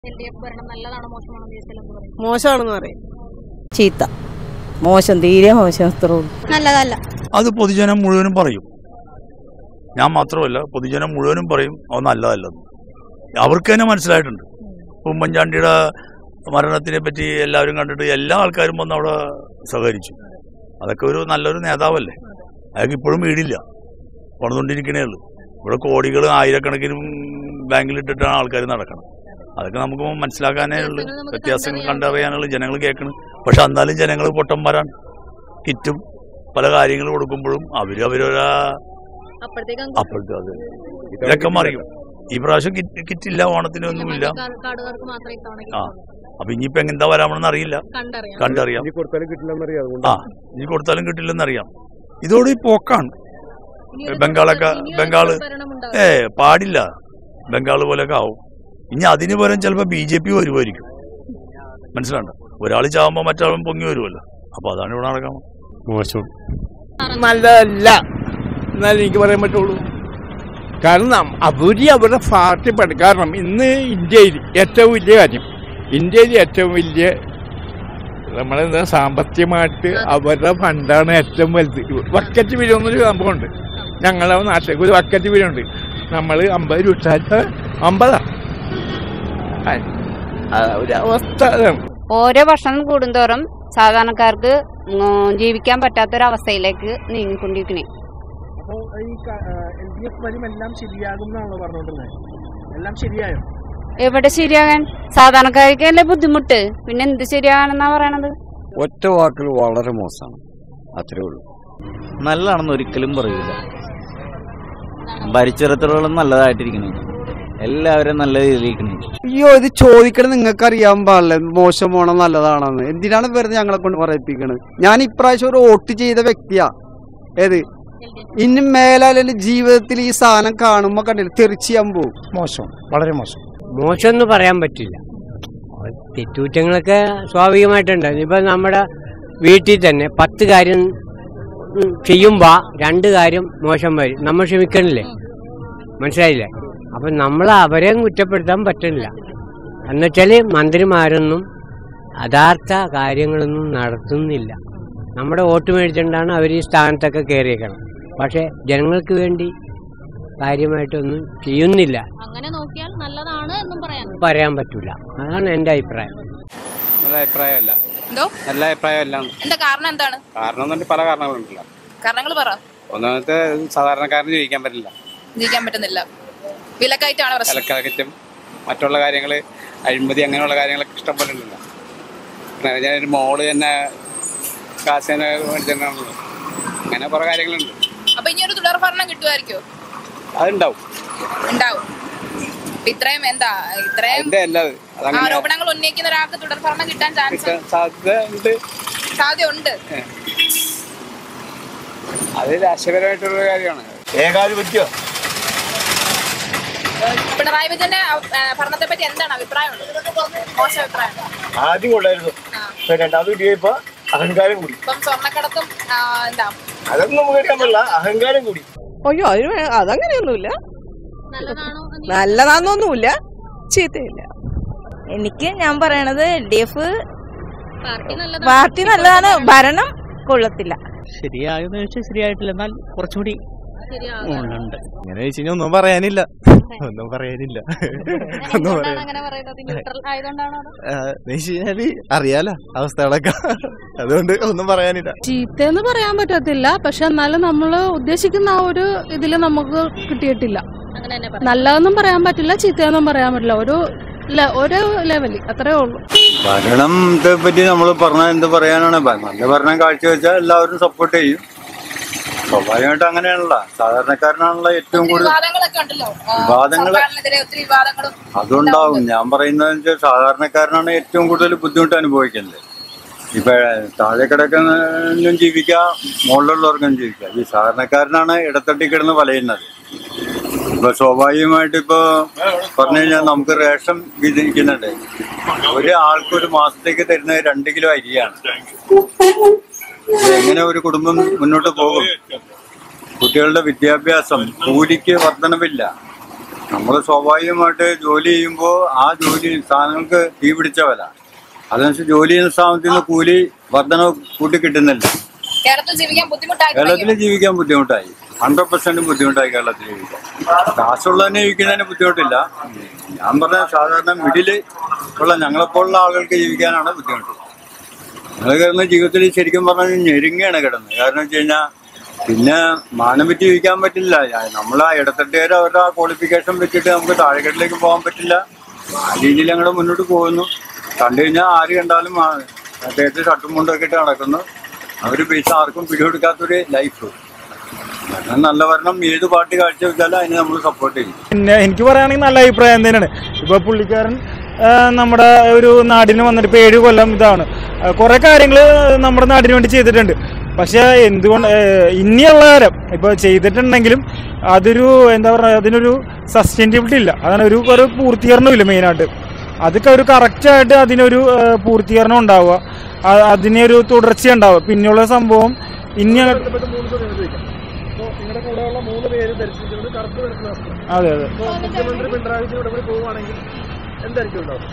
L D F ഭരണം നല്ലതാണോ മോശമാണോ എന്ന് ചോദിച്ചാൽ എന്ത് പറയും മോശമാണെന്ന് പറയും ചീത്ത മോശം തീരെ മോശം അത്രേ ഉള്ളൂ നല്ലതല്ല അത് പൊതുജനം മുഴുവനും പറയും ഞാൻ മാത്രമല്ല പൊതുജനം മുഴുവനും പറയും അത് നല്ലതല്ലെന്ന് അവർക്ക് തന്നെ മനസ്സിലായിട്ടുണ്ട് ഉമ്മൻചാണ്ടിയുടെ മരണത്തിനെ പറ്റി എല്ലാവരും കണ്ടിട്ട് എല്ലാ ആൾക്കാരും വന്ന് അവിടെ സഹകരിച്ചു അതൊക്കെ ഒരു നല്ലൊരു നേതാവല്ലേ അയാൾക്ക് ഇപ്പോഴും വീടില്ല പണിതുകൊണ്ടിരിക്കണേ ഉള്ളൂ ഇവിടെ കോടികൾ ആയിരക്കണക്കിന് ബാങ്കിലിട്ടിട്ടാണ് ആൾക്കാർ നടക്കണം അതൊക്കെ നമുക്ക് മനസ്സിലാക്കാനേ ഉള്ളൂ വ്യത്യാസങ്ങൾ കണ്ടറിയാനുള്ള ജനങ്ങൾ കേൾക്കണം പക്ഷെ എന്നാലും ജനങ്ങൾ പൊട്ടന്മാരാണ് കിറ്റും പല കാര്യങ്ങൾ കൊടുക്കുമ്പോഴും അവര് അവരൊരാ അപ്പോഴത്തേക്കും അപ്പോഴത്തെ അത് ഇതൊക്കെ മറിയും ഈ പ്രാവശ്യം കിറ്റ് കിറ്റില്ല ഓണത്തിന് ഒന്നുമില്ല കാർഡുകാർക്ക് മാത്രമേ ഇത്തവണ ആ അപ്പൊ ഇനിയിപ്പോ എങ്ങനെന്താ വരാമെന്ന് അറിയില്ല കണ്ടറിയാം കണ്ടറിയാം ഇനി കൊടുത്താലും കിട്ടില്ലെന്നറിയാം അതുകൊണ്ട് ആ ഇനി കൊടുത്താലും കിട്ടില്ലെന്നറിയാം ഇതോടെ ഈ പോക്കാണ് ഇനി ഒരു ബംഗാളൊക്കെ ഇനി ഒരു ബംഗാള് ഭരണം ഉണ്ടാവും. ഏ പാടില്ല ബംഗാൾ പോലെയൊക്കെ ആവും ഇനി അതിന് പകരം ചിലപ്പോ ബി ജെ പി വരുമായിരിക്കും മനസ്സിലാണ്ട ഒരാൾ ചാവുമ്പോ മറ്റാളും പൊങ്ങി വരുമല്ലോ അപ്പൊ അതാണ് ഇവിടെ നടക്കണം മോശം നല്ലതല്ല എന്നാലും എനിക്ക് പറയാൻ പറ്റുള്ളൂ കാരണം അവര് അവരുടെ പാർട്ടി പഠി കാരണം ഇന്ന് ഇന്ത്യയിൽ ഏറ്റവും വലിയ കാര്യം ഇന്ത്യയിൽ ഏറ്റവും വലിയ നമ്മളെന്താ സാമ്പത്തികമായിട്ട് അവരുടെ ഫണ്ടാണ് ഏറ്റവും വലുത് വക്കറ്റ് ബില്ല് എന്നൊരു സംഭവമുണ്ട് ഞങ്ങളെ നാട്ടിലേക്ക് ഒരു വക്കറ്റ് ബില്ലുണ്ട് നമ്മൾ അമ്പത് രൂപ ഇട്ടാൽ അമ്പതാ ആ, ആ ഒരു അവസ്ഥ അതാണ് ഓരോ വർഷം കൂടുന്തോറും സാധാരണക്കാർക്ക് ഉം, ജീവിക്കാൻ പറ്റാത്തൊരവസ്ഥയിലേക്ക് നീങ്ങിക്കൊണ്ടിരിക്കണേ അപ്പൊ ഈ എൽ ഡി എഫ് വരും എല്ലാം ശരിയാകും എന്നാണല്ലോ പറഞ്ഞോണ്ടിരുന്നത് എല്ലാം ശരിയായോ എവിടെ ശരിയാകാൻ സാധാരണക്കാർക്കല്ലേ ബുദ്ധിമുട്ട് പിന്നെ എന്ത് ശരിയാകാനെന്നാ പറയണത് ഒറ്റ വാക്കിൽ വളരെ മോശമാണ് അത്രേ ഉള്ളൂ നല്ലതാണെന്ന് ഒരിക്കലും പറയൂല ഭരിച്ചിടത്തോളം നല്ലതായിട്ടിരിക്കണേ എല്ലാവരും നല്ല രീതിയിലിരിക്കണേ അയ്യോ ഇത് ചോദിക്കണത് നിങ്ങൾക്ക് അറിയാൻ പാടില്ല മോശമാണോ നല്ലതാണെന്ന് എന്തിനാണ് വെറുതെ ഞങ്ങളെ കൊണ്ട് പറയിപ്പിക്കണത് ഞാൻ ഇപ്രാവശ്യം ഒരു വോട്ട് ചെയ്ത വ്യക്തിയാ ഏത് ഇനി മേലാലും ജീവിതത്തിൽ ഈ സാധനം കാണുമ്പോ കണ്ടില്ല തെറിച്ച് ഞാൻ പോകും മോശം വളരെ മോശം മോശം എന്ന് പറയാൻ പറ്റില്ല തെറ്റുകുറ്റങ്ങളൊക്കെ സ്വാഭാവികമായിട്ടുണ്ട് ഇപ്പൊ നമ്മുടെ വീട്ടിൽ തന്നെ പത്ത് കാര്യം ചെയ്യുമ്പോൾ രണ്ട് കാര്യം മോശം വരും നമ്മൾ ക്ഷമിക്കണില്ലേ മനസ്സിലായില്ലേ അപ്പൊ നമ്മൾ അവരെയും കുറ്റപ്പെടുത്താൻ പറ്റില്ല എന്നുവെച്ചാൽ മന്ത്രിമാരൊന്നും യഥാർത്ഥ കാര്യങ്ങളൊന്നും നടത്തുന്നില്ല നമ്മുടെ വോട്ട് മേടിച്ചുകൊണ്ടാണ് അവർ ഈ സ്ഥാനത്തൊക്കെ കയറിയേക്കണം പക്ഷെ ജനങ്ങൾക്ക് വേണ്ടി കാര്യമായിട്ടൊന്നും ചെയ്യുന്നില്ല അങ്ങനെ നോക്കിയാൽ നല്ലതാണ് എന്നും പറയാൻ പറയാൻ പറ്റൂല അതാണ് എൻ്റെ അഭിപ്രായം നല്ല അഭിപ്രായമല്ല എന്തോ നല്ല അഭിപ്രായമല്ല എന്താ കാരണം എന്താണ് കാരണം എന്ന് പറഞ്ഞാൽ പല കാരണങ്ങളുണ്ടല്ലോ കാരണങ്ങൾ പറ ഒന്നാമത്തെ സാധാരണക്കാരന് ജീവിക്കാൻ പറ്റില്ല ജീവിക്കാൻ പറ്റുന്നില്ല വിലക്കയറ്റാണ് പ്രശ്നം വിലക്കയറ്റം മറ്റുള്ള കാര്യങ്ങൾ അഴിമതി അങ്ങനെയുള്ള കാര്യങ്ങളൊക്കെ ഇഷ്ടം പോലെ ഉണ്ടല്ലോ പിന്നെ ഞാനൊരു മോള് തന്നെ കാശിനെ മേടിച്ചിട്ടുണ്ടാണല്ലോ അങ്ങനെ കുറെ കാര്യങ്ങളുണ്ട് അപ്പൊ ഇനി ഒരു തുടർ ഭരണം കിട്ടുമായിരിക്കോ അതുണ്ടാവും ഉണ്ടാവും അപ്പൊ ഇത്രയും എന്താ ഇത്രയും അതിന്റെ അല്ലാതെ അതങ്ങനെ ആരോപണങ്ങൾ ഉന്നയിക്കുന്ന ഒരാൾക്ക് തുടർ ഭരണം കിട്ടാൻ ചാൻസ് കിട്ടാൻ സാധ്യത ഉണ്ട് സാധ്യത ഉണ്ട് അത് രാഷ്ട്രീയപരമായിട്ടുള്ള കാര്യമാണ് ഏകാധിപത്യോ പിണറായി വിജയന്റെ ആ, ഭരണത്തെ പറ്റി എന്താണ് അഭിപ്രായം മോശം അഭിപ്രായം ആദ്യം കൊള്ളായിരുന്നു ഇപ്പൊ രണ്ടാമത് കിട്ടിയപ്പോ അഹങ്കാരം കൂടി ഇപ്പം സ്വർണ്ണക്കടത്തും ആ, എന്താ അതൊന്നും നമുക്ക് കേൾക്കാൻ പറ്റില്ല അഹങ്കാരം കൂടി അയ്യോ അതിന് വേ- അതങ്ങനെയൊന്നുമില്ല നല്ലതാണോ എന്ന് നല്ലതാന്നൊന്നുമില്ല ചീത്തയില്ല എനിക്ക് ഞാൻ പറയണത് എൽ ഡി എഫ് പാർട്ടി നല്ലതാണ് പാർട്ടി നല്ലതാണ് ഭരണം കൊള്ളത്തില്ല ശരിയായെന്ന് ചോദിച്ചാൽ ശരിയായിട്ടില്ല എന്നാൽ കുറച്ചുകൂടി ശരിയാകും ഉണ്ട് അങ്ങനെ ചോദിച്ചു കഴിഞ്ഞാൽ ഒന്നും പറയാനില്ല ഒന്നും പറയാനില്ല എന്തുകൊണ്ടാണ് അങ്ങനെ പറയുന്നത് ന്യൂട്രൽ ആയതുകൊണ്ടാണോ അതോ കഴിഞ്ഞാല് അറിയാലോ അവസ്ഥകളൊക്കെ അതുകൊണ്ട് ഒന്നും പറയാനില്ല ചീത്തയെന്ന് പറയാൻ പറ്റത്തില്ല പക്ഷെ എന്നാലും നമ്മൾ ഉദ്ദേശിക്കുന്ന ആ ഒരു ഇതില് നമുക്ക് കിട്ടിയിട്ടില്ല അങ്ങനെ തന്നെ പറയാം നല്ലതെന്നും പറയാൻ പറ്റില്ല ചീത്തയെന്നും പറയാൻ പറ്റില്ല ഒരു ലെ- ഒരു ലെവലിൽ അത്രേ ഉള്ളൂ ഭരണത്തെ പറ്റി നമ്മൾ പറഞ്ഞാൽ എന്ത് പറയാനാണ് നല്ല ഭരണം കാഴ്ചവെച്ചാൽ എല്ലാവരും സപ്പോർട്ട് ചെയ്യും സ്വാഭാവികമായിട്ട് അങ്ങനെയാണല്ലോ സാധാരണക്കാരനാണല്ലോ ഏറ്റവും ഒത്തിരി കൂടുതൽ വിവാദങ്ങളൊക്കെ ഉണ്ടല്ലോ ആ, വിവാദങ്ങള് സർക്കാരിനെതിരെ ഒത്തിരി വിവാദങ്ങളും അതുണ്ടാവും ഞാൻ പറയുന്നത് വെച്ചാൽ സാധാരണക്കാരനാണ് ഏറ്റവും കൂടുതൽ ബുദ്ധിമുട്ട് അനുഭവിക്കുന്നത് ഇപ്പൊ താഴെ കിടക്കുന്നതിനും ജീവിക്കാം മുകളിലുള്ളവർക്കും ജീവിക്കാം ഈ സാധാരണക്കാരനാണ് ഇടത്തട്ടി കിടന്ന് വലയുന്നത് ഇപ്പൊ സ്വാഭാവികമായിട്ട് ഇപ്പൊ പറഞ്ഞു കഴിഞ്ഞാൽ നമുക്ക് റേഷൻ വിധിക്കുന്നുണ്ട് ഒരു ആൾക്ക് ഒരു മാസത്തേക്ക് തരുന്നത് രണ്ട് കിലോ അരിയാണ് ഇത് എങ്ങനെ ഒരു കുടുംബം മുന്നോട്ട് പോകും കുട്ടികളുടെ വിദ്യാഭ്യാസം കൂലിക്ക് വർധനവില്ല നമ്മൾ സ്വാഭാവികമായിട്ട് ജോലി ചെയ്യുമ്പോൾ ആ ജോലി സാധനങ്ങൾക്ക് തീ പിടിച്ച വില അതനുസരിച്ച് ജോലി ചെയ്യുന്ന സ്ഥാപനത്തിൽ നിന്ന് കൂലി വർധന കൂട്ടി കിട്ടുന്നില്ല കേരളത്തിൽ ജീവിക്കാൻ ബുദ്ധിമുട്ടായി കേരളത്തിൽ തുടങ്ങിയോ? ജീവിക്കാൻ ബുദ്ധിമുട്ടായി ഹൺഡ്രഡ് പെർസെന്റ് ബുദ്ധിമുട്ടായി കേരളത്തിൽ ജീവിക്കാൻ കാശുള്ളതിനെ ജീവിക്കുന്നതിന് ബുദ്ധിമുട്ടില്ല ഞാൻ പറഞ്ഞ സാധാരണ മിഡില് ഉള്ള ഞങ്ങളെപ്പോലുള്ള ആളുകൾക്ക് ജീവിക്കാനാണ് ബുദ്ധിമുട്ട് ഞങ്ങൾ കിടന്ന് ജീവിതത്തിൽ ശരിക്കും പറഞ്ഞാൽ ഞെരുങ്ങയാണ് കിടന്നത് കാരണം വെച്ച് കഴിഞ്ഞാൽ പിന്നെ മാനം വിറ്റ് ജീവിക്കാൻ പറ്റില്ല നമ്മൾ ആ ഇടത്തട്ടുകാർ അവരുടെ ആ ക്വാളിഫിക്കേഷൻ വെച്ചിട്ട് നമുക്ക് താഴെക്കെട്ടിലേക്ക് പോകാൻ പറ്റില്ല ആ രീതിയിൽ ഞങ്ങൾ മുന്നോട്ട് പോകുന്നു കണ്ടു കഴിഞ്ഞാൽ ആര് കണ്ടാലും ആ അദ്ദേഹത്തെ ഷർട്ടും മുണ്ടൊക്കെ ഇട്ട് നടക്കുന്നു അവർ പൈസ ആർക്കും പിടികൊടുക്കാത്തൊരു ലൈഫ് ഭരണം നല്ല ഭരണം ഏത് പാർട്ടി കാഴ്ചവെച്ചാലും അതിന് നമ്മൾ സപ്പോർട്ട് ചെയ്യും പിന്നെ എനിക്ക് പറയുകയാണെങ്കിൽ നല്ല അഭിപ്രായം തന്നെയാണ് ഇപ്പൊ പുള്ളിക്കാരൻ ആ, നമ്മുടെ ഒരു നാടിന് വന്നിട്ട് ഇപ്പൊ ഏഴ് കൊല്ലം ഇതാണ് കുറെ കാര്യങ്ങൾ നമ്മുടെ നാടിന് വേണ്ടി ചെയ്തിട്ടുണ്ട് പക്ഷെ എന്തുകൊണ്ട് ഏ, ഇനിയുള്ള കാലം ഇപ്പൊ ചെയ്തിട്ടുണ്ടെങ്കിലും അതൊരു എന്താ പറയുക അതിനൊരു സസ്റ്റൈനബിലിറ്റി ഇല്ല അതാണ് ഒരു ഒരു പൂർത്തീകരണമില്ല മെയിനായിട്ട് അതൊക്കെ ഒരു കറക്റ്റായിട്ട് അതിനൊരു ആ, പൂർത്തീകരണം ഉണ്ടാവുക ആ- അതിനൊരു തുടർച്ച ഉണ്ടാവുക പിന്നെയുള്ള സംഭവം ഇനി അങ്ങോട്ട് ബന്ധപ്പെട്ട് മൂന്ന് ചോദ്യങ്ങൾ ചോദിക്കാം അപ്പോൾ നിങ്ങളുടെ കൂടെയുള്ള മൂന്ന് പേര് ധരിച്ചിരിക്കുന്നത് കറുപ്പ് നിറക്കുന്ന വസ്ത്രം അതെ അതെ അപ്പോൾ മുഖ്യമന്ത്രി പിണറായി വിജയൻ ഇവിടെ പോവുകയാണെങ്കിൽ എന്തായിരിക്കും ഉണ്ടാവും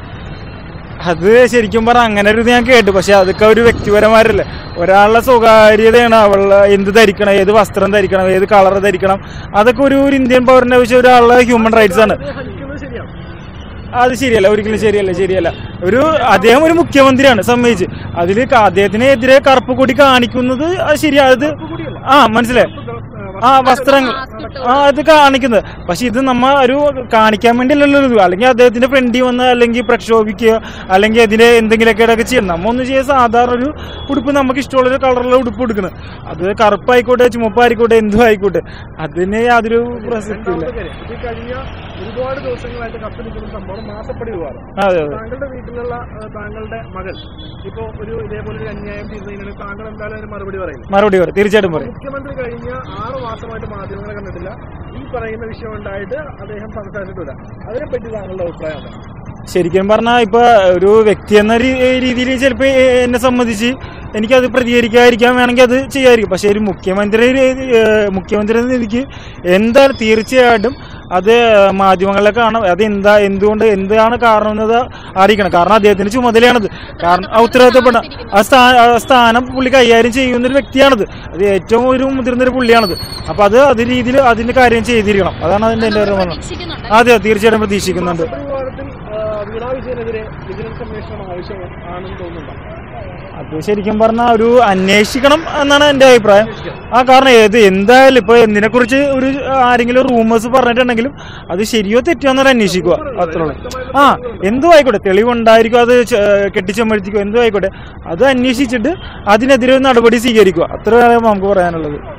അത് ശരിക്കും പറഞ്ഞാൽ അങ്ങനെ ഒരു ഇത് ഞാൻ കേട്ടു പക്ഷെ അതൊക്കെ ഒരു വ്യക്തിപരമാരല്ലേ ഒരാളുടെ സ്വകാര്യതയാണ് അവളുടെ എന്ത് ധരിക്കണം ഏത് വസ്ത്രം ധരിക്കണം ഏത് കളർ ധരിക്കണം അതൊക്കെ ഒരു ഒരു ഇന്ത്യൻ പൗരന്റെ ആവശ്യം ഒരാളുടെ ഹ്യൂമൻ റൈറ്റ്സ് ആണ് ഹനിക്കുന്നത് ശരിയാണ് അത് ശരിയല്ല ഒരിക്കലും ശരിയല്ല ശരിയല്ല ഒരു അദ്ദേഹം ഒരു മുഖ്യമന്ത്രിയാണ് സമ്മതിച്ച് അതിൽ അദ്ദേഹത്തിനെതിരെ കറുപ്പ് കൊടി കാണിക്കുന്നത് അത് ശരിയാ അത് ആ മനസ്സിലായി ആ വസ്ത്രങ്ങൾ ആ അത് കാണിക്കുന്നത് പക്ഷെ ഇത് നമ്മ ഒരു കാണിക്കാൻ വേണ്ടിയല്ലല്ലോ ഇത് അല്ലെങ്കിൽ അദ്ദേഹത്തിന്റെ ഫ്രണ്ടിൽ വന്ന് അല്ലെങ്കിൽ പ്രക്ഷോഭിക്കുക അല്ലെങ്കിൽ അതിന് എന്തെങ്കിലുമൊക്കെ ഇടയ്ക്ക് ചെയ്യണം നമ്മ ഒന്ന് ചെയ്യുക സാധാരണ ഒരു ഉടുപ്പ് നമുക്ക് ഇഷ്ടമുള്ള ഒരു കളറുള്ള ഉടുപ്പ് എടുക്കണം അത് കറുപ്പായിക്കോട്ടെ ചുമപ്പായിക്കോട്ടെ എന്തും ആയിക്കോട്ടെ അതിന് യാതൊരു പ്രസക്തി ഇല്ല രണ്ടാമത്തെ കാര്യം ഇത് ഈ കഴിഞ്ഞ ഒരുപാട് ദിവസങ്ങളായിട്ട് കത്ത് നിൽക്കുന്ന സംഭവം മാസപ്പടി വിവാദം അതെ അതെ താങ്കളുടെ വീട്ടിലുള്ള ആ, താങ്കളുടെ മകൾ ഇപ്പോ ഒരു ഇതേപോലെ ഒരു അന്യായം ചെയ്തതിനാണ് താങ്കൾ എന്തായാലും അതിന് മറുപടി പറയുന്നത് മറുപടി പറയും തീർച്ചയായിട്ടും പറയും മുഖ്യമന്ത്രി കഴിഞ്ഞ ആറ് മാസമായിട്ട് മാധ്യമങ്ങളെ കണ്ടിട്ടില്ല ഈ പറയുന്ന വിഷയം ഉണ്ടായിട്ട് അദ്ദേഹം സംസാരിച്ചിട്ടില്ല അതിനെപ്പറ്റി താങ്കളുടെ അഭിപ്രായം എന്താണ്? ശരിക്കും പറഞ്ഞാൽ ഇപ്പൊ ഒരു വ്യക്തി എന്ന രീതിയിൽ ചിലപ്പോൾ എന്നെ സംബന്ധിച്ച് എനിക്കത് പ്രതികരിക്കാതിരിക്കാൻ വേണമെങ്കിൽ അത് ചെയ്യാതിരിക്കും പക്ഷെ ഒരു മുഖ്യമന്ത്രി ഏഹ്, മുഖ്യമന്ത്രി എന്ന രീതിക്ക് എന്തായാലും തീർച്ചയായിട്ടും അത് മാധ്യമങ്ങളിലെ കാണാം അത് എന്താ എന്തുകൊണ്ട് എന്താണ് കാരണം എന്നത് അറിയിക്കണം കാരണം അദ്ദേഹത്തിന്റെ ചുമതലയാണത് കാരണം ആ ഉത്തരവാദിത്തപ്പെട്ട ആ സ്ഥാ- ആ സ്ഥാനം പുള്ളി കൈകാര്യം ചെയ്യുന്ന ഒരു വ്യക്തിയാണത് അത് ഏറ്റവും ഒരു മുതിർന്ന ഒരു പുള്ളിയാണത് അപ്പൊ അത് അത് രീതിയിൽ അതിന്റെ കാര്യം ചെയ്തിരിക്കണം അതാണ് അതിന്റെ എന്റെ ഒരു മരണം അതെ തീർച്ചയായിട്ടും പ്രതീക്ഷിക്കുന്നുണ്ട് മാസപ്പടി വിവാദത്തിൽ ആ, വീണാ വിജയനെതിരെ വിജിലൻസ് അന്വേഷണം ആവശ്യം ആണെന്ന് തോന്നുന്നുണ്ടോ അത് ശരിക്കും പറഞ്ഞാൽ ഒരു അന്വേഷിക്കണം എന്നാണ് എൻ്റെ അഭിപ്രായം ആ കാരണം ഏത് എന്തായാലും ഇപ്പൊ എന്തിനെ കുറിച്ച് ഒരു ആരെങ്കിലും റൂമേഴ്സ് പറഞ്ഞിട്ടുണ്ടെങ്കിലും അത് ശരിയോ തെറ്റോ എന്നൊരു അന്വേഷിക്കുക അത്രേ ഉള്ളൂ ആ എന്തും ആയിക്കോട്ടെ തെളിവുണ്ടായിരിക്കും അത് ചെ- കെട്ടിച്ചമഴ്ത്തിക്കോ എന്തും ആയിക്കോട്ടെ അത് അന്വേഷിച്ചിട്ട് അതിനെതിരെ ഒരു നടപടി സ്വീകരിക്കുക അത്ര നമുക്ക് പറയാനുള്ളത്